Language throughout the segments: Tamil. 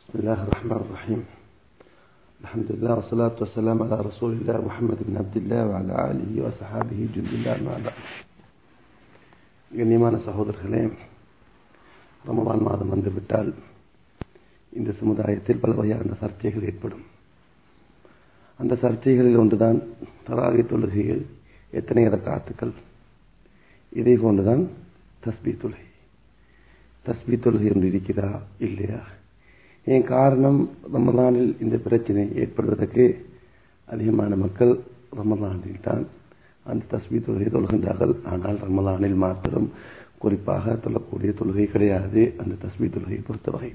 بسم الله الرحمن الرحيم الحمد لله والصلاة والسلام على رسول الله محمد بن عبد الله وعلى آله وصحابه جند الله ما بعد கண்ணியமான சகோதரர்களே ரமவான் மாதம் வந்துவிட்டால் இந்த சமுதாயத்தில் பல வகையான சர்ச்சைகள் ஏற்படும் அந்த சர்ச்சைகளில் ஒன்றுதான் தராவி தொழுகையில் எத்தனை ரக்காத்துக்கள் இதை போன்றுதான் தஸ்பி தொழுகை தஸ்பி தொழுகை ஒன்று இருக்கிறதா இல்லையா ஏன் காரணம் ரமலானில் இந்த பிரச்சனை ஏற்படுவதற்கு அதிகமான மக்கள் ரமலானில் தான் அந்த தஸ்பி தொழுகை தொழுகின்றார்கள் ஆனால் ரமலானில் மாத்திரம் குறிப்பாக தொழக்கூடிய தொழுகை கிடையாது அந்த தஸ்பி தொழுகையை பொறுத்தவரை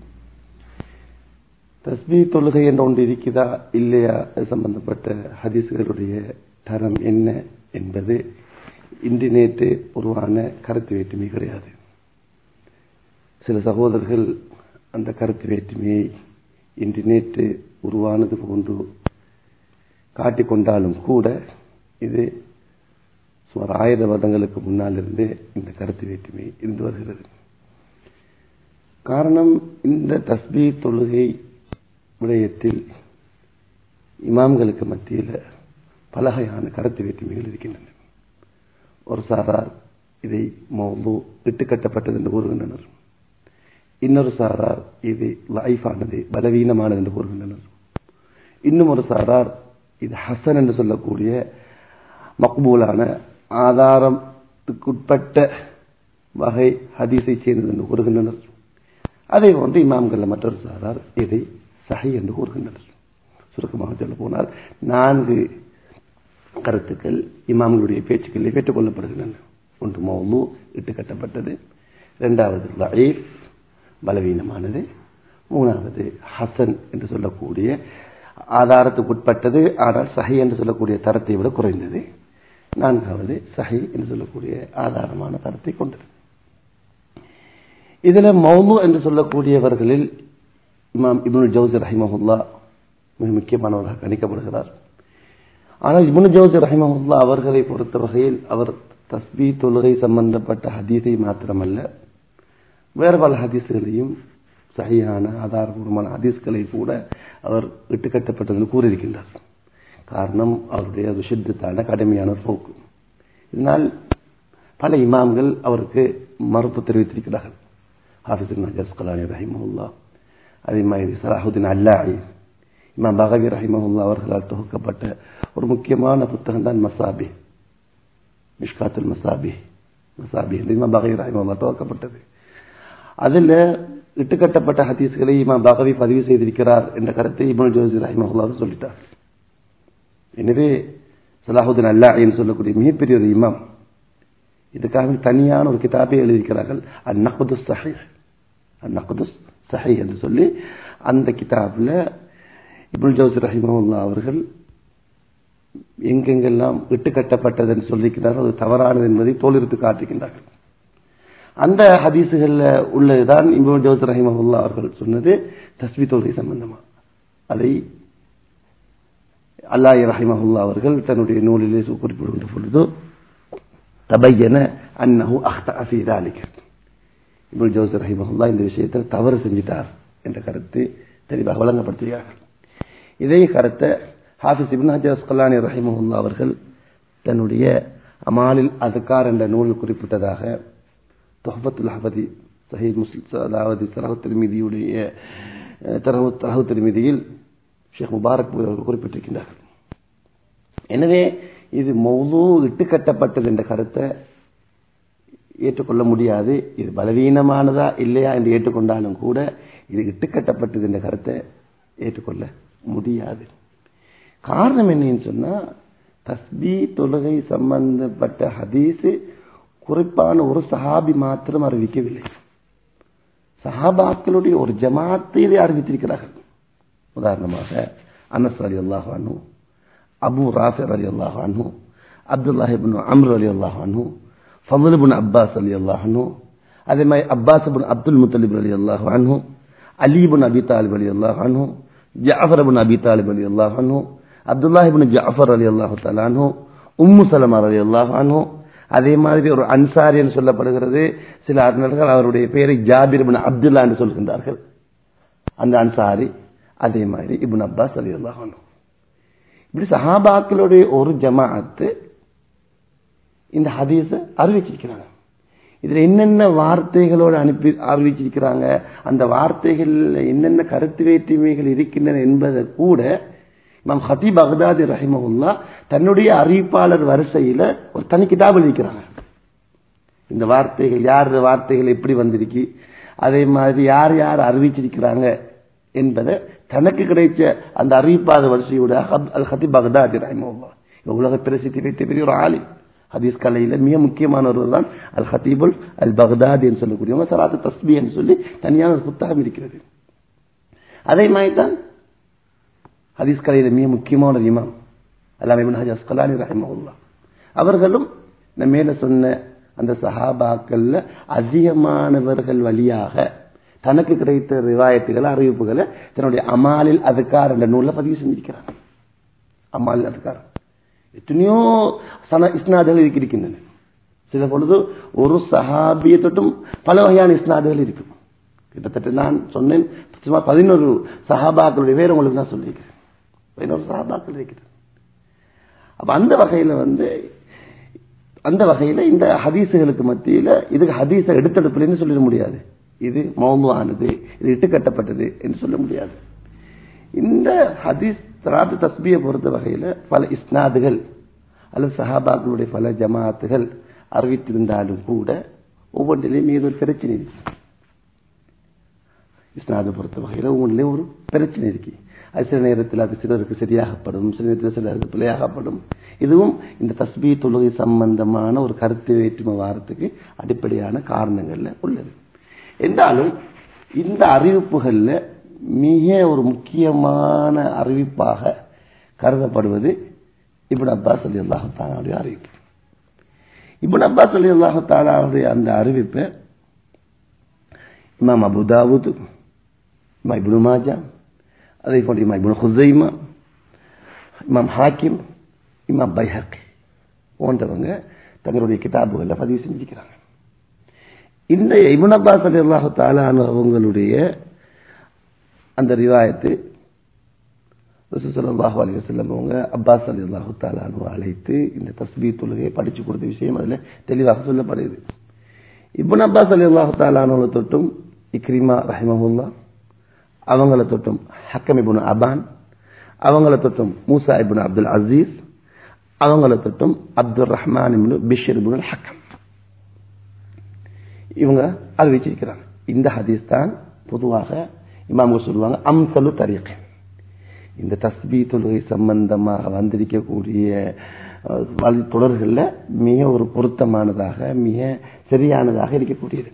தஸ்பி தொழுகை என்ற ஒன்று இருக்கிறதா இல்லையா சம்பந்தப்பட்ட ஹதீஸ்களுடைய தரம் என்ன என்பது இன்று நேற்று உருவான கருத்து வேற்றுமை கிடையாது சில சகோதரர்கள் அந்த கருத்து வேற்றுமையை இன்று நேற்று உருவானது போன்று காட்டிக்கொண்டாலும் கூட இது சுமார் ஆயிரம் வருடங்களுக்கு முன்னால் இருந்து இந்த கருத்து வேற்றுமை இருந்து வருகிறது காரணம் இந்த தஸ்பி தொழுகை விடயத்தில் இமாம்களுக்கு மத்தியில் பலகையான கருத்து வேற்றுமைகள் இருக்கின்றன ஒரு சாரார் இதை மௌது இட்டுக்கட்டப்பட்டது என்று கூறுகின்றனர் இன்னொரு சாரார் இது லைஃபானது பலவீனமானது என்று கூறுகின்றனர் இன்னும் ஒரு சாரார் இது ஹசன் என்று சொல்லக்கூடிய மக்பூலான ஆதாரத்துக்குட்பட்ட வகை ஹதீஸை சேர்ந்தது என்று கூறுகின்றனர் அதே போன்று இமாம்கள் மற்றொரு சாரார் இதை சஹி என்று கூறுகின்றனர் சுருக்கமாக சொல்ல போனால் நான்கு கருத்துக்கள் இமாம்களுடைய பேச்சுக்களில் ஏற்றுக்கொள்ளப்படுகின்றன ஒன்று மௌலு இட்டு கட்டப்பட்டது இரண்டாவது லயீஃப் பலவீனமானது மூணாவது ஹசன் என்று சொல்லக்கூடிய ஆதாரத்துக்குட்பட்டது ஆனால் சஹி என்று சொல்லக்கூடிய தரத்தை விட குறைந்தது நான்காவது சஹி என்று சொல்லக்கூடிய ஆதாரமான தரத்தை கொண்டது இதுல மௌலு என்று சொல்லக்கூடியவர்களில் இமாம் இப்னு ஜவுசி ரஹிமஹுல்லா மிக முக்கியமானவராக கணிக்கப்படுகிறார் ஆனால் இப்னு ஜவுசி ரஹிமஹுல்லா அவர்களை பொறுத்த வகையில் அவர் தஸ்பி தொழுகை சம்பந்தப்பட்ட ஹதீஸை மாத்திரமல்ல வேறு பல ஹதீஸ்களையும் சகியான ஆதாரபூர்வமான ஹதீஸ்களை கூட அவர் இட்டுக்கட்டப்பட்டது கூறியிருக்கின்றார் காரணம் அவருடைய விஷுத்தத்தான கடுமையான போக்கு இதனால் பல இமாம்கள் அவருக்கு மறுப்பு தெரிவித்திருக்கிறார்கள் ஹாஃபிஸ் நஜஸ் கலானி ரஹிமஹுல்லா அதே மாதிரி சலாஹுதீன் அல்லாஹி இமாம் பகவி ரஹிமஹுல்லா அவர்களால் தொகுக்கப்பட்ட ஒரு முக்கியமான புத்தகம் தான் மசாபி மிஷ்காத்துல் மசாபி மசாபி இமாம் பகவி ரஹிமஹுல்லா துவக்கப்பட்டது அதில் இட்டுக்கட்டப்பட்ட ஹதீஸ்களை இமாம் பகவி பதிவு செய்திருக்கிறார் என்ற கருத்தை இபுல் ஜோசி ரஹிமஹுல்லா சொல்லிட்டார் எனவே சலாஹுதீன் அல்லா என்று சொல்லக்கூடிய மிகப்பெரிய ஒரு இமாம் இதுக்காக தனியான ஒரு கிதாபை எழுதியிருக்கிறார்கள் அந்நகுது சஹி அந்நகுது சஹி என்று சொல்லி அந்த கிதாபில் இபுல் ஜோசி ரஹிமஹுல்லா அவர்கள் எங்கெங்கெல்லாம் இட்டுக்கட்டப்பட்டது என்று சொல்லியிருக்கிறார்கள் அது தவறானது என்பதை தோலிருத்து காட்டுகின்றார்கள் அந்த ஹதீசுகளில் உள்ளதுதான் இமாம் ஜோஸ் ரஹிமஹுல்லா அவர்கள் சொன்னது தஸ்மி தொழுகை சம்பந்தமா அதை அல்லாஹ் ரஹிமஹுல்லா அவர்கள் தன்னுடைய நூலிலே குறிப்பிடுகின்ற பொழுது தபையன அன்னஹு அஹ்தா ஃபீ தாலிக் இப்னு ஜோஸ் ரஹிமஹுல்லா இந்த விஷயத்தில் தவறு செஞ்சிட்டார் என்ற கருத்து தெளிவாக வழங்கப்படுத்துகிறார்கள் இதே கருத்தை ஹாஃபிஸ் இப்னு ஹஜர் அஸ்கலானி ரஹிமஹுல்லா அவர்கள் தன்னுடைய அமாலில் அதுக்கார் என்ற நூலில் குறிப்பிட்டதாக தொஹபத்துல் அஹபதி சஹி முஸ்லிம் அதாவது தரஹு திருமதியுடைய தரஹு தரஹு திருமதியில் ஷேக் முபாரக் அவர்கள் குறிப்பிட்டிருக்கின்றார்கள் எனவே இது மௌலு இட்டு கட்டப்பட்டது என்ற கருத்தை ஏற்றுக்கொள்ள முடியாது இது பலவீனமானதா இல்லையா என்று ஏற்றுக்கொண்டாலும் கூட இது இட்டுக்கட்டப்பட்டது என்ற கருத்தை ஏற்றுக்கொள்ள முடியாது காரணம் என்னன்னு சொன்னா தஸ்பி தொழுகை சம்பந்தப்பட்ட ஹதீஸு குறிப்பான ஒரு சஹாபி மாத்திரம் அறிவிக்கவில்லை சஹாபாக்களுடைய ஒரு ஜமாத்திலே அறிவித்திருக்கிறார்கள் உதாரணமாக அனஸ் அலி அல்லாஹ் அனு அபு ராஃபர் அலி அல்லாஹ் அனு அப்துல்லாஹிபின் அம்ர் அலி அல்லாஹ் அனு ஃபதுல்பின் அப்பாஸ் அலி அல்லாஹ் அனு அதே மாதிரி அப்பாஸ் பின் அப்துல் முத்தலிப் அலி அல்லாஹ் அனு அலிபின் அபி தாலிப் அலி அல்லாஹ் அனு ஜாஃபர் பின் அபி தாலிப் அலி அல்லாஹ் அனு அப்துல்லாஹிபின் ஜாஃபர் அலி அல்லாஹு தலானு உம்மு சலமா அலி அல்லாஹ் அனு அதே மாதிரி ஒரு அன்சாரி என்று சொல்லப்படுகிறது சில அறிஞர்கள் அவருடைய பெயரை ஜாபிர் பின் அப்துல்லா என்று சொல்கின்றார்கள் அந்த அன்சாரி அதே மாதிரி இப்னு அப்பாஸ் அலி அல்லாஹ் இப்படி சஹாபாக்களுடைய ஒரு ஜமாஅத்து இந்த ஹதீஸ அறிவிச்சிருக்கிறாங்க இதுல என்னென்ன வார்த்தைகளோடு அனுப்பி அறிவிச்சிருக்கிறாங்க அந்த வார்த்தைகள்ல என்னென்ன கருத்து வேற்றுமைகள் இருக்கின்றன என்பதை கூட இமாம் ஹதீப் அகதாதி ரஹிமகுல்லா தன்னுடைய அறிவிப்பாளர் வரிசையில ஒரு தனி கிதாப் எழுதிக்கிறாங்க இந்த வார்த்தைகள் யார் வார்த்தைகள் எப்படி வந்திருக்கு அதே மாதிரி யார் யார் அறிவிச்சிருக்கிறாங்க என்பதை தனக்கு கிடைச்ச அந்த அறிவிப்பாளர் வரிசையோட அல் ஹதீப் அகதாதி ரஹிமகுல்லா உலக பிரசித்தி பெற்ற பெரிய ஒரு ஆளி ஹதீஸ் கலையில மிக முக்கியமானவர்கள் தான் அல் ஹதீபுல் அல் பக்தாத் என்று சொல்லக்கூடியவங்க சலாத்து தஸ்பி என்று சொல்லி தனியான ஒரு புத்தகம் இருக்கிறது அதே மாதிரி தான் ஹதீஸ் கலையில மிக முக்கியமான ஒரு இமாம் அல்லாம ஹஜ் அஸ்கலானி ரஹிமகுல்லா அவர்களும் இந்த மேல சொன்ன அந்த சஹாபாக்கள்ல அதிகமானவர்கள் வழியாக தனக்கு கிடைத்த ரிவாயத்துகளை அறிவிப்புகளை தன்னுடைய அமாலில் அதுக்கார் என்ற நூலில் பதிவு செஞ்சிருக்கிறாங்க அமாலில் அதுக்கார் எத்தனையோ சன இஸ்னாதுகள் இருக்கின்றன சில பொழுது ஒரு சஹாபியை தொட்டும் பல வகையான இஸ்னாதுகள் இருக்கும் கிட்டத்தட்ட நான் சொன்னேன் சுமார் பதினோரு சஹாபாக்களுடைய பேர் உங்களுக்கு நான் சொல்லியிருக்கிறேன் பதினோரு சஹாபாக்கள் இருக்கிறது அப்ப அந்த வகையில வந்து அந்த வகையில இந்த ஹதீசுகளுக்கு மத்தியில இதுக்கு ஹதீஸ எடுத்தெடுப்புலன்னு சொல்லிட முடியாது இது மௌனமானது இது இட்டுக்கட்டப்பட்டது என்று சொல்ல முடியாது இந்த ஹதீஸ் சலாத்து தஸ்பியை பொறுத்த வகையில பல இஸ்னாதுகள் அல்லது சஹாபாக்களுடைய பல ஜமாத்துகள் அறிவித்திருந்தாலும் கூட ஒவ்வொன்றிலையும் ஏதோ ஒரு பிரச்சனை இருக்கு இஸ்னாதை பொறுத்த வகையில் ஒவ்வொன்றிலையும் ஒரு பிரச்சனை இருக்கு அது சில நேரத்தில் அது சிலருக்கு சரியாகப்படும் சில நேரத்தில் சிலருக்கு பிழையாகப்படும் இதுவும் இந்த தஸ்பி தொழுகை சம்பந்தமான ஒரு கருத்து வேற்றுமை வாரத்துக்கு அடிப்படையான காரணங்கள்ல உள்ளது என்றாலும் இந்த அறிவிப்புகள்ல மிக ஒரு முக்கியமான அறிவிப்பாக கருதப்படுவது இபுன் அப்பாஸ் அலி அல்லாஹு தாலாவுடைய அறிவிப்பு இபுன் அப்பாஸ் அலி அல்லாஹு தாலாவுடைய அந்த அறிவிப்பை இமாம் அபுதாவுத் இமா இப்னு மாஜா அதே போன்று இமா இப்னு ஹுசைமா இமாம் ஹாக்கிம் இமாம் பைஹக் போன்றவங்க தங்களுடைய கிதாபுகளில் பதிவு செஞ்சுக்கிறாங்க இந்த இபுன் அப்பாஸ் அலி அல்லாஹு தாலான அவங்களுடைய அந்த ரிவாயத்து ரசூசல்லாஹு அலி வசல்லம் அவங்க அப்பாஸ் அலி அல்லாஹு தாலானு அழைத்து இந்த தஸ்பீ தொழுகையை படிச்சு கொடுத்த விஷயம் அதில் தெளிவாக சொல்லப்படுது இபுன் அப்பாஸ் அலி அல்லாஹு தாலானு தொட்டும் இக்ரிமா ரஹிமஹுல்லா அவங்கள தொட்டும் ஹக்கம் இபுன் அபான் அவங்கள தொட்டும் மூசா இபுன் அப்துல் அசீஸ் அவங்கள தொட்டும் அப்துல் ரஹ்மான் இபுன் பிஷர் இபுன் ஹக்கம் இவங்க அறிவிச்சிருக்கிறாங்க இந்த ஹதீஸ் தான் பொதுவாக இமாமுகள் சொல்லுவாங்க அம்சலு தரீக்கு இந்த தஸ்பி தொழுகை சம்பந்தமாக வந்திருக்கக்கூடிய தொடர்களில் மிக ஒரு பொருத்தமானதாக மிக சரியானதாக இருக்கக்கூடியது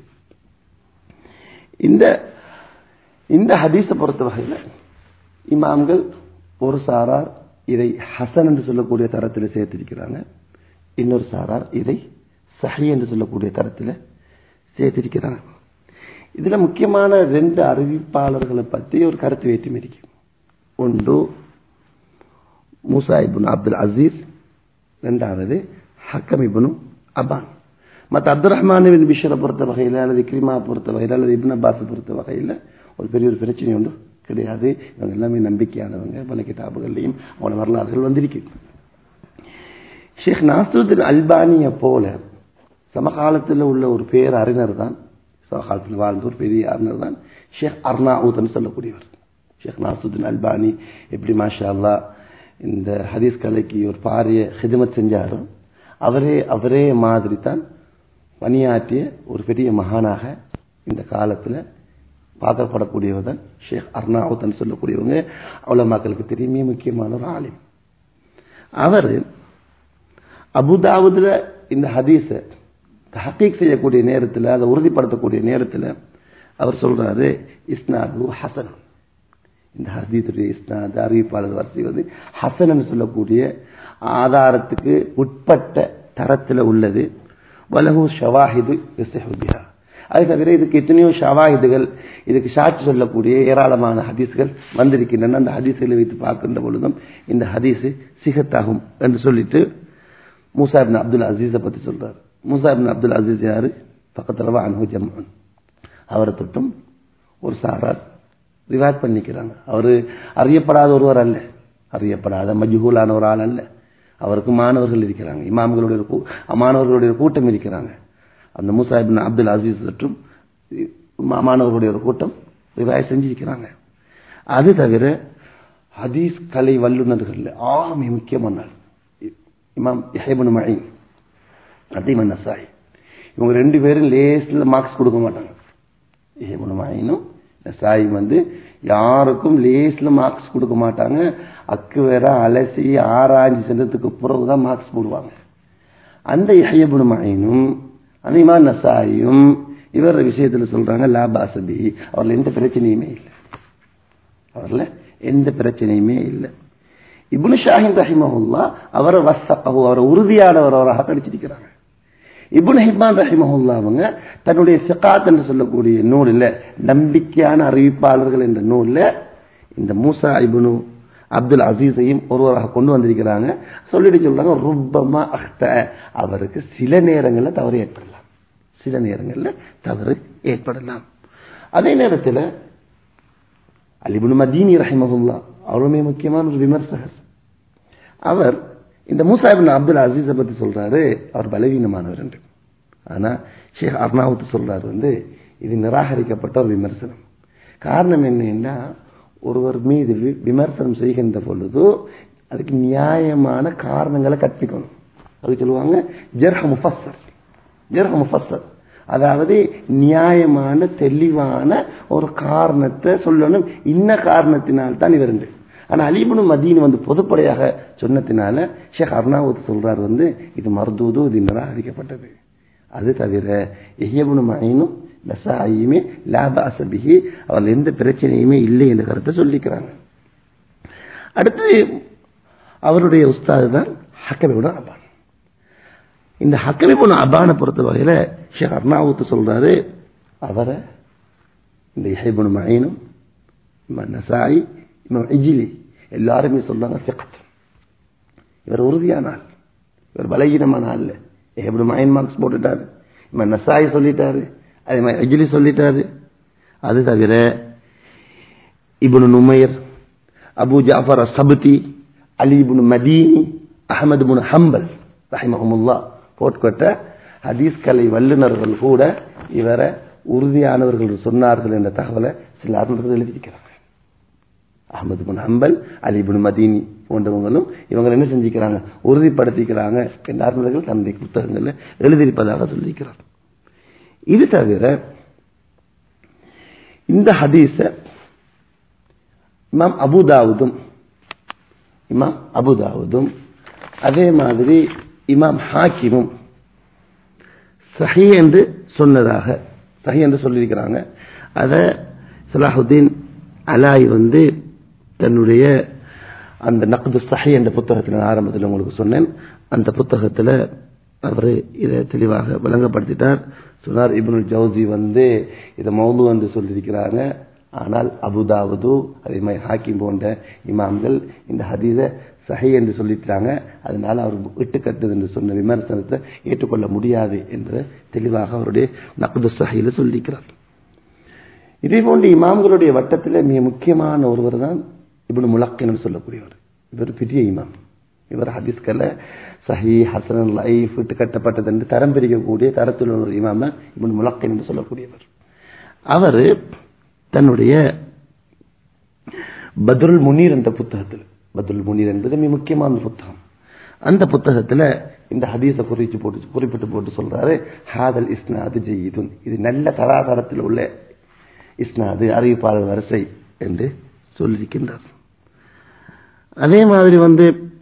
இந்த இந்த ஹதீஸை பொறுத்த வகையில் இமாம்கள் ஒரு சாரார் இதை ஹசன் என்று சொல்லக்கூடிய தரத்தில் சேர்த்திருக்கிறாங்க இன்னொரு சாரார் இதை சஹி என்று சொல்லக்கூடிய தரத்தில் சேர்த்திருக்கிறாங்க இதுல முக்கியமான ரெண்டு அறிவிப்பாளர்களை பற்றி ஒரு கருத்து வேற்றுமை இருக்கு ஒன்று மூசா இபுன் அப்துல் அசீஸ் ரெண்டாவது ஹக்கம் இபுனு அபான் மற்ற அப்துல் ரஹ்மான் பின் பிஷரை பொறுத்த வகையில் அல்லது கிரிமா பொறுத்த வகையில் அல்லது இபின் அப்பாஸை பொறுத்த வகையில் ஒரு பெரிய ஒரு பிரச்சனை ஒன்று கிடையாது இவங்க எல்லாமே நம்பிக்கையானவங்க பல கிதாபுகள்லையும் அவங்களோட வரலாறுகள் வந்திருக்கு ஷேக் நாசருத்தின் அல்பானியை போல சமகாலத்தில் உள்ள ஒரு பேர் அறிஞர் தான் சமகாலத்தில் வாழ்ந்த ஒரு பெரிய அறிஞர் தான் ஷேக் அர்னாவுதன் சொல்லக்கூடியவர் ஷேக் நாசுத்தின் அல்பானி எப்படி மாஷா அல்லா இந்த ஹதீஸ் கலைக்கு ஒரு பாரிய ஹிதமத் செஞ்சாரோ அவரே அவரே மாதிரி தான் பணியாற்றிய ஒரு பெரிய மகானாக இந்த காலத்தில் பார்க்கப்படக்கூடியவர் தான் ஷேக் அர்னாவுதன் சொல்லக்கூடியவங்க அவ்வளோ மக்களுக்கு தெரியுமே முக்கியமான ஒரு ஆலிம் அவர் அபுதாவுதுல இந்த ஹதீஸை ஹக்கீக் செய்யக்கூடிய நேரத்தில் அதை உறுதிப்படுத்தக்கூடிய நேரத்தில் அவர் சொல்றாரு இஸ்னாது ஹசன் இந்த ஹதீத்துடைய இஸ்னாத் அறிவிப்பாளர் வரிசை வந்து ஹசன் சொல்லக்கூடிய ஆதாரத்துக்கு உட்பட்ட தரத்தில் உள்ளது வலகு ஷவாஹிது விசஹுபியா அது தவிர இதுக்கு எத்தனையோ ஷவாஹிதுகள் இதுக்கு சாட்சி சொல்லக்கூடிய ஏராளமான ஹதீஸ்கள் வந்திருக்கின்றன அந்த ஹதீஸ்களை வைத்து பார்க்கின்ற பொழுதும் இந்த ஹதீஸ் சிகத்தாகும் என்று சொல்லிட்டு மூசா இப்னு அப்துல் அசீஸை பற்றி சொல்றாரு மூசா இப்னு அப்துல் அசீஸ் யாரு பக்கத்தில் அனுகு ஜம்மான் அவரை தொட்டும் ஒரு சாரார் ரிவாட் பண்ணிக்கிறாங்க அவரு அறியப்படாத ஒருவர் அல்ல அறியப்படாத மஜ்ஹூலான ஒரு ஆள் அல்ல அவருக்கு மாணவர்கள் இருக்கிறாங்க இமாம்களுடைய கூ- மாணவர்களுடைய ஒரு கூட்டம் இருக்கிறாங்க அந்த மூசா இப்னு அப்துல் அசீஸ் மற்றும் மா- மாணவர்களுடைய ஒரு கூட்டம் ரிவாய் செஞ்சிருக்கிறாங்க அது தவிர ஹதீஸ் கலை வல்லுநர்கள் ஆக மிக முக்கியமான ஆள். இமாம் யஹ்யபுன் மஹீன் அதீமன் நசாய் இவங்க ரெண்டு பேரும் லேஸ்ல மார்க்ஸ் கொடுக்க மாட்டாங்க யஹ்யபுன் மஹீனும் நசாய் வந்து யாருக்கும் லேஸ்ல மார்க்ஸ் கொடுக்க மாட்டாங்க அக்கு வேற அலசி ஆராய்ச்சி சென்றதுக்கு பிறகுதான் மார்க்ஸ் போடுவாங்க அந்த யஹ்யபுன் மஹீனும் அந்த இமாம் நசாயும் இவர் விஷயத்துல சொல்றாங்க லாபாசபி அவர்ல எந்த பிரச்சனையுமே இல்லை அவர்ல எந்த பிரச்சனையுமே இல்லை இப்னு ஷாஹின் ரஹிமஹுல்லா அவரை வசகஹு அவரை உறுதியானவராக கடிச்சிருக்கிறாங்க இப்னு ஹிப்பான் ரஹிமஹுல்லா அவங்க தன்னுடைய சிகாத் என்று சொல்லக்கூடிய நூலில் நம்பிக்கையான அறிவிப்பாளர்கள் என்ற நூலில் இந்த மூசா இப்னு அப்துல் அசீஸையும் ஒருவராக கொண்டு வந்திருக்கிறாங்க சொல்லிட்டு சொல்றாங்க ருப்பமா அஹ்த அவருக்கு சில நேரங்களில் தவறு ஏற்படலாம் சில நேரங்களில் தவறு ஏற்படலாம் அதே நேரத்தில் அலிபுன் மதீனி ரஹிமஹுல்லா அவருமே முக்கியமான ஒரு விமர்சகர் அவர் இந்த மூசா இப்னு அப்துல் அசீஸை பத்தி சொல்றாரு அவர் பலவீனமானவர் என்று ஆனா ஷேக் அர்னாவுத்து சொல்றாரு வந்து இது நிராகரிக்கப்பட்ட ஒரு விமர்சனம் காரணம் என்னன்னா ஒருவர் மீது வி- விமர்சனம் செய்கின்ற பொழுது அதுக்கு நியாயமான காரணங்களை கற்பிக்கணும் அது சொல்லுவாங்க ஜெர்ஹ முஃபஸ்ஸர் ஜெர்ஹ முஃபஸ்ஸர் அதாவது நியாயமான தெளிவான ஒரு காரணத்தை சொல்லணும் இன்ன காரணத்தினால் தான் இவர் உண்டு. ஆனா அலிபுனு மதீன் வந்து பொதுப்படையாக சொன்னதினால ஷேக் அர்னாவுத் சொல்றார் வந்து இது மருதூது இது நிராகரிக்கப்பட்டது அது தவிர எஹ்யபுனு மயனும் நசாயியுமே லாப அசபிகி அவர்கள் எந்த பிரச்சனையுமே இல்லை என்ற கருத்தை சொல்லிக்கிறாங்க அடுத்து அவருடைய உஸ்தாது தான் ஹக்கபிபுன் அபான் இந்த ஹக்கபிபுன் அபானை பொறுத்த வகையில ஷேக் அர்னாவுத்து சொல்றாரு அவரை இந்த இஹைபுன் மயனும் இமாம் நசாயி இமாம் இஜிலி எல்லாருமே சொல்றாங்க சிகத் இவர் உறுதியான ஆள் இவர் பலகீனமான ஆள் இல்ல இஹைபுன் மயன் மார்க்ஸ் போட்டுட்டாரு இமாம் நசாயி சொல்லிட்டாரு அதே மாதிரி இஜிலி சொல்லிட்டாரு அது தவிர இப்னு நுமைர் அபு ஜாஃபர் சபுதி Ali Ibn Madini Ahmad Ibn Hanbal ரஹிமஹமுல்லா போட்கொட்ட ஹதீஸ் கலை வல்லுநர்கள் கூட இவரை உறுதியானவர்கள் சொன்னார்கள் என்ற தகவலை சில அறிஞர்கள் எழுதியிருக்கிறாங்க அஹமது பின் ஹம்பல் அலி பின் மதீனி போன்றவங்களும் இவங்க என்ன செஞ்சுக்கிறாங்க உறுதிப்படுத்திக்கிறாங்க என்ற அறிஞர்கள் தன்னுடைய புத்தகங்களில் எழுதியிருப்பதாக சொல்லியிருக்கிறார் இது தவிர இந்த ஹதீஸ இமாம் அபுதாவுதும் இமாம் அபுதாவுதும் அதே மாதிரி இமாம் ஹாக்கிமும் சஹி என்று சொன்னதாக சஹி என்று சொல்லியிருக்கிறாங்க அதை சலாஹுத்தீன் அலாய் வந்து தன்னுடைய அந்த நக்து சஹி என்ற புத்தகத்தில் நான் ஆரம்பத்தில் உங்களுக்கு சொன்னேன் அந்த புத்தகத்தில் அவர் இதை தெளிவாக விளங்கப்படுத்திட்டார் சொன்னார் இப்னுல் ஜவுசி வந்து இதை மௌலு என்று சொல்லியிருக்கிறாங்க ஆனால் அபுதாவுது அதே மாதிரி ஹாக்கிம் போன்ற இமாம்கள் இந்த ஹதீஸை சஹி என்று சொல்லிட்டாங்க அதனால அவர் விட்டுக்கட்டுது என்று சொன்ன விமர்சனத்தை ஏற்றுக்கொள்ள முடியாது என்று தெளிவாக அவருடைய நக்து சஹில சொல்லிக்கிறார் இதே போன்று இமாம்களுடைய வட்டத்தில் மிக முக்கியமான ஒருவர் தான் இப்னு முலக்கின் சொல்லக்கூடியவர் இவர் பெரிய இமாம் இவர் ஹதீஸ்கல்ல சஹி ஹசன் லைஃப் விட்டு கட்டப்பட்டது என்று தரம் பிரிக்கக்கூடிய தரத்தில் உள்ள ஒரு இமாம் தான் இப்னு முலக்கின் என்று சொல்லக்கூடியவர் அவர் தன்னுடைய பத்ருல் முனீர் என்ற புத்தகத்தில் பத்ருல் முனீர் என்பது மிக முக்கியமான புத்தகம் அந்த புத்தகத்தில் இந்த ஹதீஸை குறிச்சு போட்டு குறிப்பிட்டு போட்டு சொல்றாரு ஹாதல் இஸ்னாது ஜெயிதுன் இது நல்ல தராதரத்தில் உள்ள இஸ்னாது அறிவிப்பாளர் வரிசை என்று சொல்லியிருக்கின்றார் அதே மாதிரி வந்து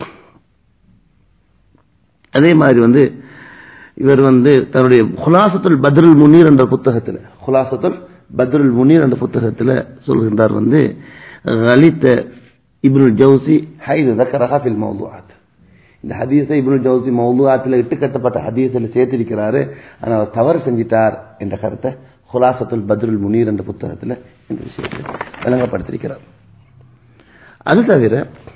அதே மாதிரி வந்து இவர் வந்து தன்னுடைய குலாசத்துல் பத்ருல் முனீர் என்ற புத்தகத்தில் குலாசத்துல் பத்ருல் முனீர் என்ற புத்தகத்தில் சொல்கின்றார் வந்து கலித்த இப்னுல் ஜவுசி ஹைது தக்கரஹா ஃபில் மௌதுஆத் இந்த ஹதீஸை இப்னுல் ஜவுசி மௌதுஆத்தில் இட்டு கட்டப்பட்ட ஹதீஸில் சேர்த்திருக்கிறாரு ஆனால் அவர் தவறு செஞ்சிட்டார் என்ற கருத்தை ஹுலாசத்துல் பத்ருல் முனீர் என்ற புத்தகத்தில் இந்த விஷயத்தை விளங்கப்படுத்தியிருக்கிறார் அது தவிர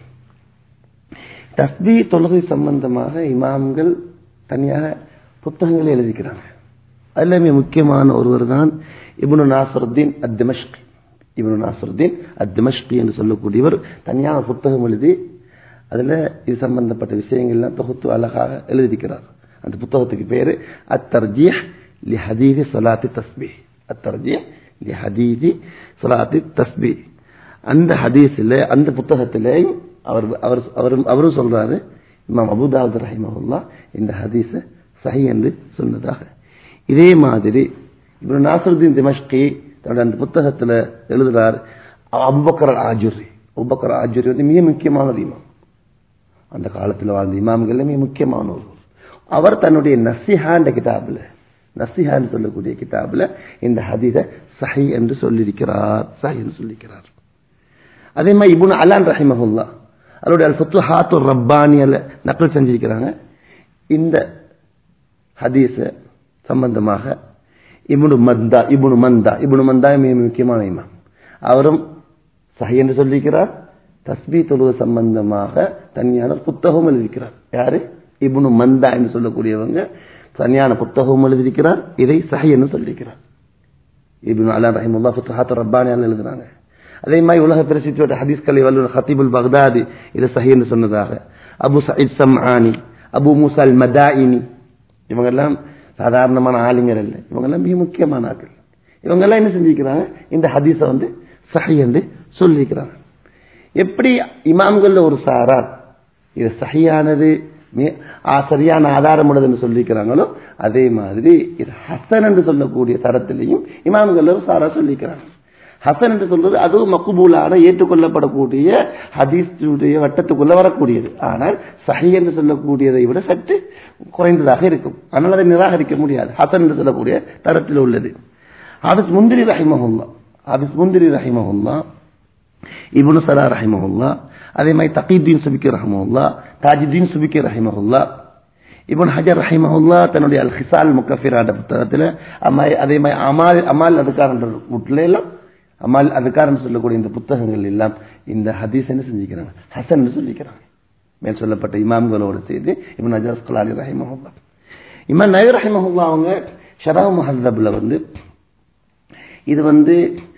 தஸ்பி தொழுகை சம்பந்தமாக இமாம்கள் தனியாக புத்தகங்களை எழுதிக்கிறாங்க அதில் மிக முக்கியமான ஒருவர் தான் இப்னு நாசருத்தீன் அத் திமஷ்க் இவனு நாசருத்தீன் அத்மஷ்கி என்று சொல்லக்கூடியவர் தனியான புத்தகம் எழுதி அதுல இது சம்பந்தப்பட்ட விஷயங்கள்லாம் தொகுத்து அழகாக எழுதியிருக்கிறார் அந்த புத்தகத்துக்கு பேரு அத்தர்ஜிஹ் லி ஹதீதி சலாத்தி தஸ்பி அத்தர்ஜிஹ் லி ஹதீதி சலாத்தி தஸ்பி அந்த ஹதீஸில் அந்த புத்தகத்திலே அவர் அவர் அவரும் அவரும் சொல்றாரு இமாம் அபுதாவுத் ரஹிமஹுல்லா இந்த ஹதீஸ சஹி என்று சொன்னதாக இதே மாதிரி இப்னு நாசருதீன் திமஷ்கி தன்னுடைய அந்த புத்தகத்தில் எழுதுறார் அபுபக்கர் ஆஜுரி அபுபக்கர் ஆஜுரி வந்து மிக முக்கியமானது இமாம் அந்த காலத்தில் வாழ்ந்த இமாம்கள் மிக முக்கியமான ஒருவர் அவர் தன்னுடைய நசிஹாண்ட கிதாபில் நசிஹான்னு சொல்லக்கூடிய கிதாபில் இந்த ஹதீஸ சஹி என்று சொல்லியிருக்கிறார் சஹி என்று சொல்லியிருக்கிறார் அதே மாதிரி இபுன் அலான் ரஹிமஹுல்லா அவருடைய அல் ஃபத்துஹாத்து ரப்பானியல நக்கல் செஞ்சிருக்கிறாங்க இந்த ஹதீஸ சம்பந்தமாக இபுனு மந்தா இபுனு மந்தா இபுனு மந்தா மிக முக்கியமான இமாம் அவரும் சஹி என்று சொல்லியிருக்கிறார் தஸ்பீ தொழுக சம்பந்தமாக தனியான புத்தகம் எழுதியிருக்கிறார் யாரு இபுனு மந்தா என்று சொல்லக்கூடியவங்க தனியான புத்தகம் எழுதியிருக்கிறார் இதை சஹி என்று சொல்லியிருக்கிறார் இபுனு அலா ரஹிமுல்லா ஃபத்துஹாத்து ரப்பானியால் எழுதுறாங்க அதே மாதிரி உலக பிரசித்தியோட ஹதீஸ் கலை வல்லுநர் ஹத்தீபுல் பக்தாதி இது சஹி என்று சொன்னதாக அபு சயித் சம்ஆனி அபு முசால் மதாயினி இவங்கெல்லாம் சாதாரணமான ஆளுங்கர் இல்லை இவங்கெல்லாம் மிக முக்கியமான ஆட்கள் இவங்கெல்லாம் என்ன செஞ்சிருக்கிறாங்க இந்த ஹதீஸை வந்து சஹி என்று சொல்லியிருக்கிறாங்க எப்படி இமாம்கள்ல ஒரு சாரார் இது சஹியானது சரியான ஆதாரம் உள்ளதுன்னு சொல்லிக்கிறாங்களோ அதே மாதிரி இது ஹசன் என்று சொல்லக்கூடிய தரத்திலையும் இமாம்கள் ஒரு சாரா சொல்லிக்கிறாங்க ஹசன் என்று சொல்றது அதுவும் மக்குபூலான ஏற்றுக்கொள்ளப்படக்கூடிய ஹதீஸுடைய வட்டத்துக்குள்ள வரக்கூடியது ஆனால் சஹி என்று சொல்லக்கூடியதை விட சற்று குறைந்ததாக இருக்கும் ஆனால் அதை நிராகரிக்க முடியாது ஹசன் என்று சொல்லக்கூடிய தரத்தில் உள்ளது ஹாபிஸ் முந்திரி ரஹிமஹுல்லா ஹாபிஸ் முந்திரி ரஹிமஹுல்லா இபுனு சலா ரஹிமஹுல்லா அதே மாதிரி தகீத்தீன் சுபிக்கி ரஹமுல்லா தாஜுதீன் சுபிக்கி ரஹிமஹுல்லா இபுன் ஹஜர் ரஹிமஹுல்லா தன்னுடைய அல் ஹிசால் முக்கஃபிரான புத்தகத்தில் அதே மாதிரி அமால் அமால் அதுக்காரன்ற வீட்டில எல்லாம் அமால் அதுக்காரன் சொல்லக்கூடிய இந்த புத்தகங்கள் எல்லாம் இந்த ஹதீஸ் என்ன செஞ்சுக்கிறாங்க ஹசன் சொல்லிக்கிறாங்க மேல் சொல்லப்பட்ட இமாம்களோட செய்து இவன் நஜர் கலாலி ரஹிமஹுல்லா இமாம் நயர் ரஹிமஹுல்லா அவங்க ஷராவ் முஹதப்ல வந்து இது வந்து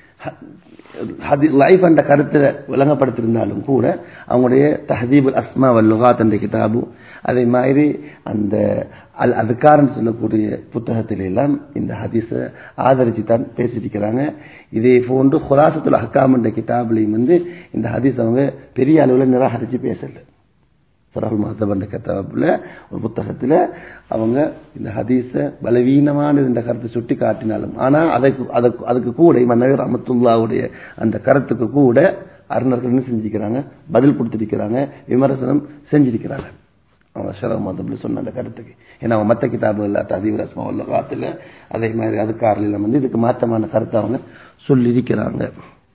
லைஃப் என்ற கருத்தை விளங்கப்படுத்தியிருந்தாலும் கூட அவங்களுடைய தஹதீபுல் அஸ்மா வல்லுகாத் என்ற கிதாபு அதே மாதிரி அந்த அல் அதுக்காரன் சொல்லக்கூடிய புத்தகத்தில எல்லாம் இந்த ஹதீஸை ஆதரிச்சு தான் பேசியிருக்கிறாங்க இதே போன்று ஹுராசத்துல் அஹ்காம் என்ற கிதாபிலையும் வந்து இந்த ஹதீஸ் அவங்க பெரிய அளவில் நிராகரித்து பேசல சரல் மஹதப் என்ற கிதாபில் ஒரு புத்தகத்தில் அவங்க இந்த ஹதீஸ பலவீனமான இந்த கருத்தை சுட்டி காட்டினாலும் ஆனால் அதற்கு அதற்கு அதுக்கு கூட மன்னர் அமத்துல்லாவுடைய அந்த கருத்துக்கு கூட அறிஞர்கள் என்ன செஞ்சிருக்கிறாங்க பதில் கொடுத்திருக்கிறாங்க விமர்சனம் செஞ்சிருக்கிறாங்க அவங்க ஷரப் மதப்ல சொன்ன அந்த கருத்துக்கு ஏன்னா அவங்க மற்ற கிதாபுகள் ததீவ் ரஸ்மா உள்ள காத்துல அதே மாதிரி அதுக்காரில் வந்து இதுக்கு மாற்றமான கருத்தை அவங்க சொல்லியிருக்கிறாங்க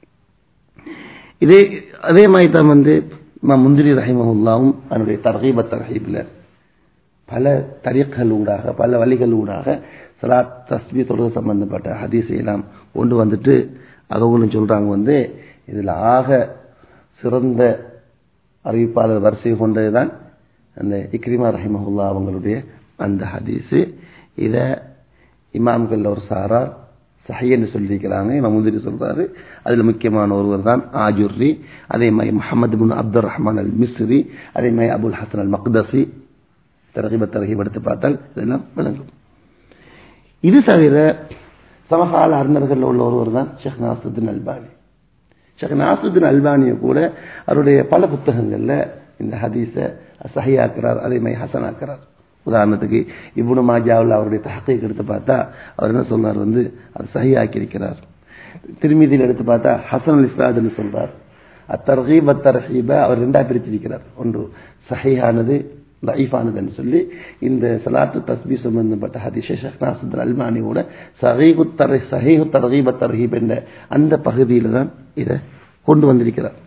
இதே அதே மாதிரி தான் வந்து முந்திரி ரஹிமஹுல்லாவும் அதனுடைய தர்ஹீப தர்ஹீபில் பல தரீக்கள் ஊடாக பல வழிகள் ஊடாக சலாத் தஸ்பி தொழுகை சம்பந்தப்பட்ட ஹதீஸை எல்லாம் கொண்டு வந்துட்டு அவங்களும் சொல்றாங்க வந்து இதில் ஆக சிறந்த அறிவிப்பாளர் வரிசை கொண்டதுதான் அந்த இக்ரிமா ரஹிமஹுல்லா அவங்களுடைய அந்த ஹதீஸு இதை இமாம்கள் ஒரு சாரார் சஹி என்று சொல்லியிருக்கிறாங்க இமாம் முந்திரி சொல்றாரு அதுல முக்கியமான ஒருவர் தான் ஆஜுர்ரி அதே மாதிரி முகமது பின் அப்துல் ரஹ்மான் அல் மிஸ்ரி அதே மாதிரி அபுல் ஹசன் அல் மக்தசி தரகிப தரகிப் எடுத்து பார்த்தால் இதெல்லாம் விளங்கும் இது தவிர சமகால அறிஞர்கள் உள்ள ஒருவர் தான் ஷேக் நாசுத்தின் அல்பானி ஷேக் நாசுத்தின் அல்பானியை கூட அவருடைய பல புத்தகங்கள்ல இந்த ஹதீஸை சஹியாக்குறார் அதே மாதிரி ஹசனாக்குறார் உதாரணத்துக்கு இப்னு மாஜாவில் அவருடைய தஹக்கீக் எடுத்து பார்த்தா அவர் என்ன சொன்னார் வந்து அது சஹியாக்கி இருக்கிறார் திருமீதியில் எடுத்து பார்த்தா ஹசன் அல் இஸ்லாதுன்னு சொல்றார் அத்தர்ஹீப் அத்தர்ஹீப அவர் ரெண்டா பிரிச்சிருக்கிறார் ஒன்று சஹியானது லைஃபானதுன்னு சொல்லி இந்த சலாத்து தஸ்பி சம்பந்தப்பட்ட ஹதீஷ் ஷேக் நாசுத் அல்மானியோட சஹீஹு தர் சஹீஹு தர்ஹீப் தர்ஹீப் என்ற அந்த பகுதியில் தான் இதை கொண்டு வந்திருக்கிறார்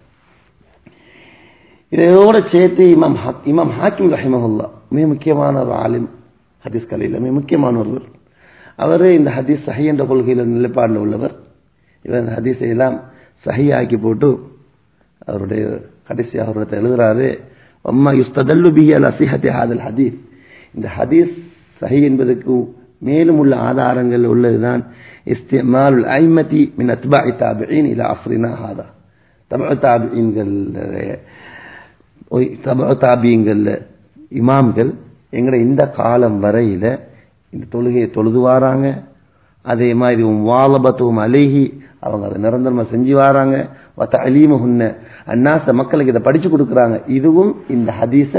இதோட சேர்த்து இமாம் இமாம் ஹாக்கிம் ரஹிமஹுல்லா மிக முக்கியமான ஒரு ஆலிம் ஹதீஸ் கலையில் மிக முக்கியமான ஒருவர் அவர் இந்த ஹதீஸ் சஹி என்ற கொள்கையில் நிலைப்பாடில் உள்ளவர் இவர் இந்த ஹதீஸை எல்லாம் சஹி ஆக்கி போட்டு அவருடைய கடைசியாக அவர்கிட்ட எழுதுறாரு அம்மா யுஸ்தல்லு பி அல் அசிஹத்தி ஹாதல் ஹதீஸ் இந்த ஹதீஸ் சஹி என்பதற்கு மேலும் உள்ள ஆதாரங்கள் உள்ளதுதான் இஸ்திமாலுல் ஐமதி மின் அத்பாஇ தாபியின் இல அஸ்ரினா ஹாதா தபா தாபியன்கள் தபா தாபியங்கள் இமாம்கள் எங்கட இந்த காலம் வரையில இந்த தொழுகையை தொழுது வாராங்க அதே மாதிரி வாலபத்துவம் அலேஹி அவங்க அதை நிரந்தரமா செஞ்சு வராங்க அலீமஹுன்ன அந்நாச மக்களுக்கு இதை படிச்சு கொடுக்குறாங்க இதுவும் இந்த ஹதீஸ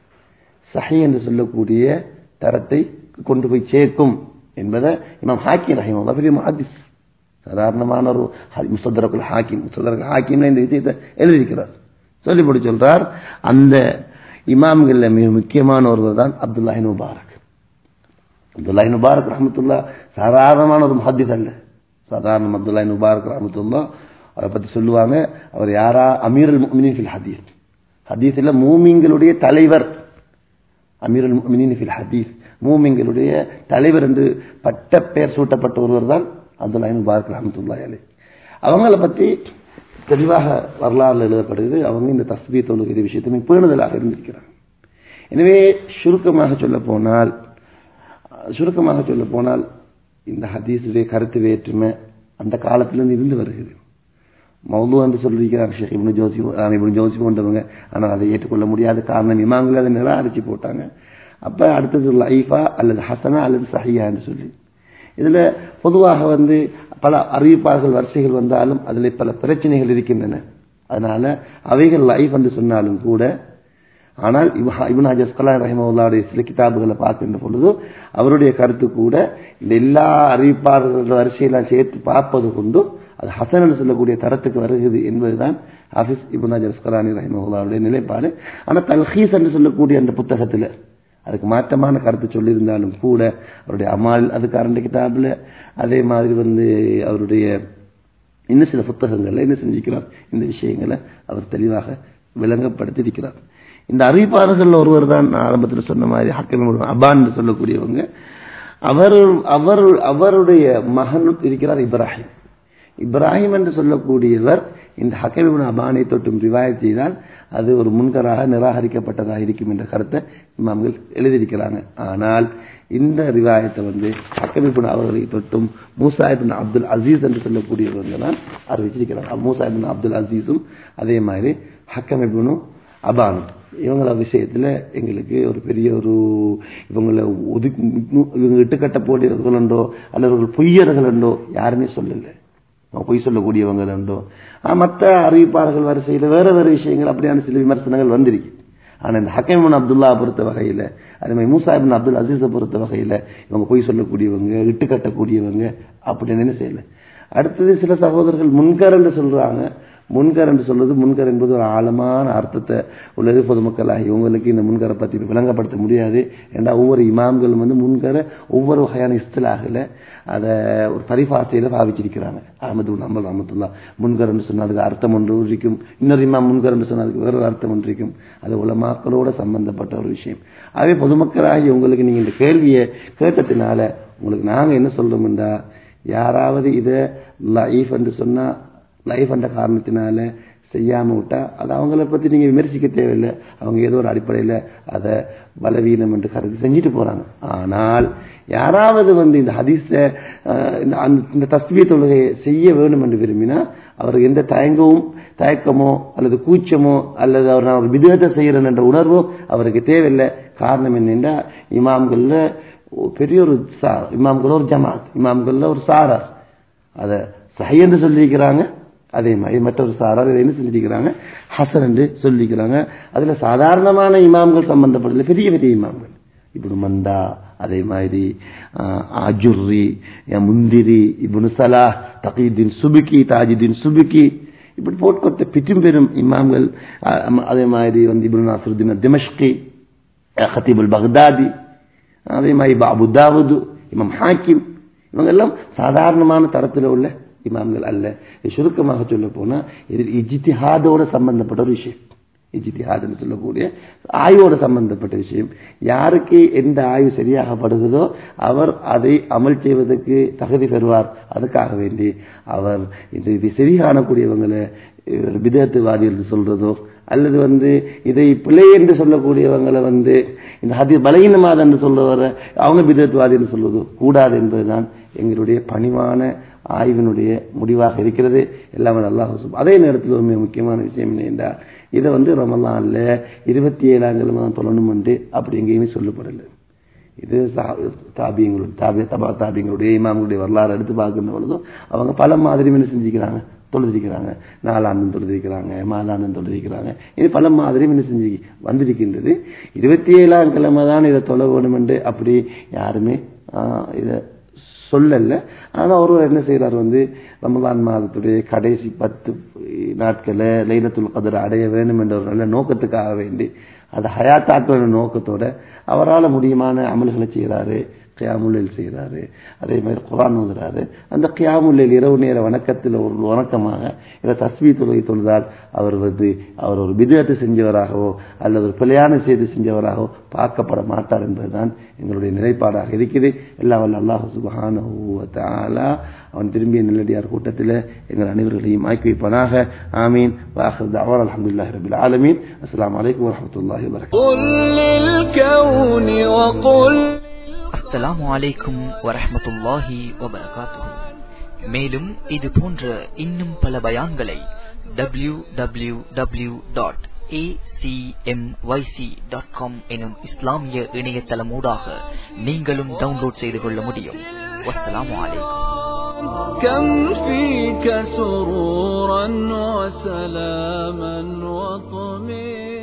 சஹி என்று சொல்லக்கூடிய தரத்தை கொண்டு போய் சேர்க்கும் என்பதை இமாம் ஹாக்கிம் ரஹிம் பெரிய ஹதீஸ் சாதாரணமான ஒரு முசதரக்குல் ஹாக்கிம் முசதரக்குல் ஹாக்கிம்ல இந்த விஷயத்தை எழுதியிருக்கிறார் சொல்லிப்படி சொல்றார் அந்த இமாம்கள்ல மிக முக்கியமான ஒருவர் தான் அப்துல்லாஹின் முபாரக் அப்துல்லாஹின் முபாரக் ரஹமத்துல்லா சாதாரணமான ஒரு முஹத்திஸ் அல்ல சாதாரண அப்துல்லாஹின் முபாரக் ரஹமத்துல்லா அவரை பத்தி சொல்லுவாங்க அவர் யாரா அமீர் அல் முமினின் ஃபில் ஹதீஸ் ஹதீஸ்ல மூமிங்களுடைய தலைவர் அமீர் அல் முமினின் ஃபில் ஹதீஸ் மூமிங்களுடைய தலைவர் என்று பட்ட பெயர் சூட்டப்பட்ட ஒருவர் தான் அப்துல்லாஹின் முபாரக் ரஹமத்துல்லா அலை அவங்கள பத்தி தெளிவாக வரலாறுல எழுதப்படுகிறது அவங்க இந்த தஸ்பீ தொழுகிற விஷயத்தை பேணுதலாக இருந்திருக்கிறாங்க எனவே சுருக்கமாக சொல்ல போனால் சுருக்கமாக சொல்ல போனால் இந்த ஹதீஸுடைய கருத்து வேற்றுமை அந்த காலத்திலிருந்து இருந்து வருகிறது மௌலு என்று சொல்லியிருக்கிறார் ஷேக் இப்னு ஜோசி இப்னு ஜோசி போன்றவங்க ஆனால் அதை ஏற்றுக்கொள்ள முடியாத காரணம் இமாங்களை அதை நிராகரிச்சு போட்டாங்க அப்ப அடுத்தது லைஃபா அல்லது ஹசனா அல்லது சஹியா என்று சொல்லி இதுல பொதுவாக வந்து பல அறிவிப்பார்கள் வரிசைகள் வந்தாலும் அதில் பல பிரச்சனைகள் இருக்கின்றன அதனால அவைகள் லைஃப் என்று சொன்னாலும் கூட ஆனால் இபன் ஹஜஸ் கலாம் ரஹிமவுல்லாவுடைய சில கிதாபுகளை பார்க்கின்ற பொழுது அவருடைய கருத்து கூட இந்த எல்லா அறிவிப்பாளர்களோட வரிசையெல்லாம் சேர்த்து பார்ப்பது கொண்டு அது ஹசன் என்று சொல்லக்கூடிய தரத்துக்கு வருகிறது என்பதுதான் ஹாஃபிஸ் இபுன் ஹஜர் அஸ்கலானி ரஹிமவுல்லாவுடைய நிலைப்பாடு ஆனால் தல்ஹீஸ் என்று சொல்லக்கூடிய அந்த புத்தகத்தில் அதுக்கு மாற்றமான கருத்து சொல்லியிருந்தாலும் கூட அவருடைய அமால் அது கரண்ட கிதாபில் அதே மாதிரி வந்து அவருடைய இன்னும் சில புத்தகங்கள்ல என்ன செஞ்சிருக்கிறார் இந்த விஷயங்களை அவர் தெளிவாக விளங்கப்படுத்தியிருக்கிறார் இந்த அறிவிப்பாளர்கள் ஒருவர் தான் ஆரம்பத்தில் சொன்ன மாதிரி ஹக்கம் அபான் சொல்லக்கூடியவங்க அவர் அவர் அவருடைய மகன் இருக்கிறார் இப்ராஹிம் இப்ராஹிம் என்று சொல்லக்கூடியவர் இந்த ஹக்கமிபின் அபானை தொட்டும் ரிவாயத் செய்தால் அது ஒரு முன்கராக நிராகரிக்கப்பட்டதாக இருக்கும் என்ற கருத்தை இமாம்கள் எழுதியிருக்கிறாங்க ஆனால் இந்த ரிவாயத்தை வந்து ஹக்கமிபின் அவர்களை தொட்டும் மூசாஹிபின் அப்துல் அசீஸ் என்று சொல்லக்கூடியவங்க தான் அறிவிச்சிருக்கிறாங்க மூசாஹிபின் அப்துல் அசீஸும் அதே மாதிரி ஹக்கமிபினும் அபானும் இவங்கள விஷயத்துல எங்களுக்கு ஒரு பெரிய ஒரு இவங்களை ஒதுக்கி இவங்க இட்டுக்கட்ட போடியவர்களுண்டோ அல்லது பொய்யர்களுண்டோ யாருமே சொல்லலை பொய் சொல்லக்கூடியவங்க உண்டோ மற்ற அறிவிப்பாளர்கள் வரிசையில் வேற வேற விஷயங்கள் அப்படியான சில விமர்சனங்கள் வந்திருக்கு ஆனா இந்த ஹக்கீமன் அப்துல்லா பொறுத்த வகையில அதே மாதிரி மூசாஹிபின் அப்துல் அசீஸை பொறுத்த வகையில இவங்க பொய் சொல்லக்கூடியவங்க இட்டு கட்டக்கூடியவங்க அப்படின்னு என்ன செய்யல அடுத்தது சில சகோதரர்கள் முன்கர் என்று சொல்றாங்க முன்கர் என்று சொல்றது முன்கர் என்பது ஒரு ஆழமான அர்த்தத்தை உள்ளது பொதுமக்களாக இவங்களுக்கு இந்த முன்கரை பத்தி விளங்கப்படுத்த முடியாது ஏன்னா ஒவ்வொரு இமாம்களும் வந்து முன்கரை ஒவ்வொரு வகையான இஸ்திலாகல அதை ஒரு பரிபாசையில பாவிச்சிருக்கிறாங்க அஹமது அம்பல் அஹமத்துல்லா முன்கர் என்று சொன்னால் அதுக்கு அர்த்தம் ஒன்று இருக்கும் இன்னொரு இமாம் முன்கர் என்று சொன்னால் அதுக்கு வேறொரு அர்த்தம் ஒன்று இருக்கும் அது உலமாக்களோட சம்பந்தப்பட்ட ஒரு விஷயம் அதே பொதுமக்களாகி உங்களுக்கு நீங்க இந்த கேள்வியை கேட்டதுனால உங்களுக்கு நாங்க என்ன சொல்றோம்டா யாராவது இதை லைஃப் என்று சொன்னா லைஃப் என்ற காரணத்தினால செய்யாம விட்டா அது அவங்கள பத்தி நீங்க விமர்சிக்க தேவையில்லை அவங்க ஏதோ ஒரு அடிப்படையில அதை பலவீனம் என்று கருதி செஞ்சுட்டு போறாங்க ஆனால் யாராவது வந்து இந்த ஹதீஸ இந்த தஸ்பிய தொழுகையை செய்ய வேண்டும் என்று விரும்பினா அவர் எந்த தயங்கமும் தயக்கமோ அல்லது கூச்சமோ அல்லது அவர் நான் ஒரு விதத்தை செய்யறேன் என்ற உணர்வோ அவருக்கு தேவையில்லை காரணம் என்னென்றா இமாம்கள்ல பெரிய ஒரு சார் இமாம்கள் ஒரு ஜமாத் இமாம்கள்ல ஒரு சாரார் அதை சஹி என்று சொல்லியிருக்கிறாங்க அதே மாதிரி மற்றொரு சாரார் இதை என்ன செஞ்சிருக்கிறாங்க ஹசன் என்று சொல்லிக்கிறாங்க அதுல சாதாரணமான இமாம்கள் சம்பந்தப்படல பெரிய பெரிய இமாம்கள் இப்படி மந்தா அதே மாதிரி அஜுர்ரி முந்திரி இப்னு சலா தகீதீன் சுபுக்கி தாஜுதீன் சுபுக்கி இப்படி போட்கொத்த பிற்றும் பெரும் இமாம்கள் அதே மாதிரி வந்து இப்னு நாசருதீன் திமஷ்கி ஹத்தீபுல் பக்தாதி அதே மாதிரி பாபு தாவூது இமாம் ஹாக்கிம் இவங்க எல்லாம் சாதாரணமான தரத்தில் உள்ள இமாம்கள் அல்ல சுருக்கமாக சொல்ல போனா இது இஜித்திஹாதோட சம்பந்தப்பட்ட ஒரு விஷயம் இஜித்திஹாதுன்னு சொல்லக்கூடிய ஆய்வோட சம்பந்தப்பட்ட விஷயம் யாருக்கு எந்த ஆய்வு சரியாகப்படுகிறதோ அவர் அதை அமல் செய்வதற்கு தகுதி பெறுவார் அதுக்காக வேண்டி அவர் இது இது சரி காணக்கூடியவங்களை இவர் பிதத்துவாதி என்று சொல்றதோ அல்லது வந்து இதை பிழை என்று சொல்லக்கூடியவங்களை வந்து இந்த ஹதி பலகீனமாத என்று சொல்றவர அவங்க பிதத்துவாதி என்று சொல்வதோ கூடாது என்பதுதான் எங்களுடைய பணிவான ஆய்வினுடைய முடிவாக இருக்கிறது எல்லாமே அல்லாஹ் சுப் அதே நேரத்தில் ஒரு மிக முக்கியமான விஷயம் என்ன என்றால் இதை வந்து ரமலான்ல இருபத்தி ஏழாம் கிழமை தான் தொழணும் என்று அப்படி எங்கேயுமே சொல்லப்படலை இது தாபியங்களுடைய தாபிய தபா தாபியங்களுடைய இமாம்களுடைய வரலாறு எடுத்து பார்க்கின்ற பொழுதும் அவங்க பல மாதிரி என்ன செஞ்சுக்கிறாங்க தொழுதிருக்கிறாங்க நாலாண்டும் தொழுதிருக்கிறாங்க மாதாண்டும் தொழுதிருக்கிறாங்க இது பல மாதிரி என்ன செஞ்சு வந்திருக்கின்றது இருபத்தி ஏழாம் கிழமை தான் இதை தொலை வேணும் என்று அப்படி யாருமே இதை சொல்லல ஆனா ஒருவர் என்ன செய்யறாரு வந்து ரமலான் மாதத்துடைய கடைசி பத்து நாட்களை லைலத்துல் கதிர அடைய வேண்டும் என்ற ஒரு நல்ல நோக்கத்துக்காக வேண்டி அதை ஹயாத்தாக்குற நோக்கத்தோட அவரால் முடியுமான அமல்களை செய்யறாரு கியாமுல்லில் செய்கிறாரு அதே மாதிரி குரான் ஓதுறாரு அந்த கியாமுல்லில் இரவு நேர வணக்கத்தில் ஒரு வணக்கமாக இதை தஸ்மி தொழுகை தொழுதால் அவர் வந்து அவர் ஒரு விதத்தை செஞ்சவராகவோ அல்லது ஒரு பிழையான செய்து செஞ்சவராகவோ பார்க்கப்பட மாட்டார் என்பதுதான் எங்களுடைய நிலைப்பாடாக இருக்குது எல்லாம் வல்ல அல்லாஹு சுபஹான அவன் திரும்பிய நல்லடியார் கூட்டத்தில் எங்கள் அனைவர்களையும் ஆக்கி வைப்பானாக ஆமீன் வாஹர் தவார் அலமதுல்லாஹி ரபில் ஆலமீன் அஸ்லாம் வலைக்கம் வரமத்துல்லாஹி வரகாத்துஹு அஸ்ஸலாமு அலைக்கும் வரஹமத்துல்லாஹி வபரகாத்துஹு மேலும் இது போன்ற இன்னும் பல பயான்களை W W W dot acmyc.com எனும் இஸ்லாமிய இணையதளமூடாக நீங்களும் டவுன்லோட் செய்து கொள்ள முடியும் வஸ்ஸலாமு அலைக்கும் كم فيك سرورا وسلاما وطمئنا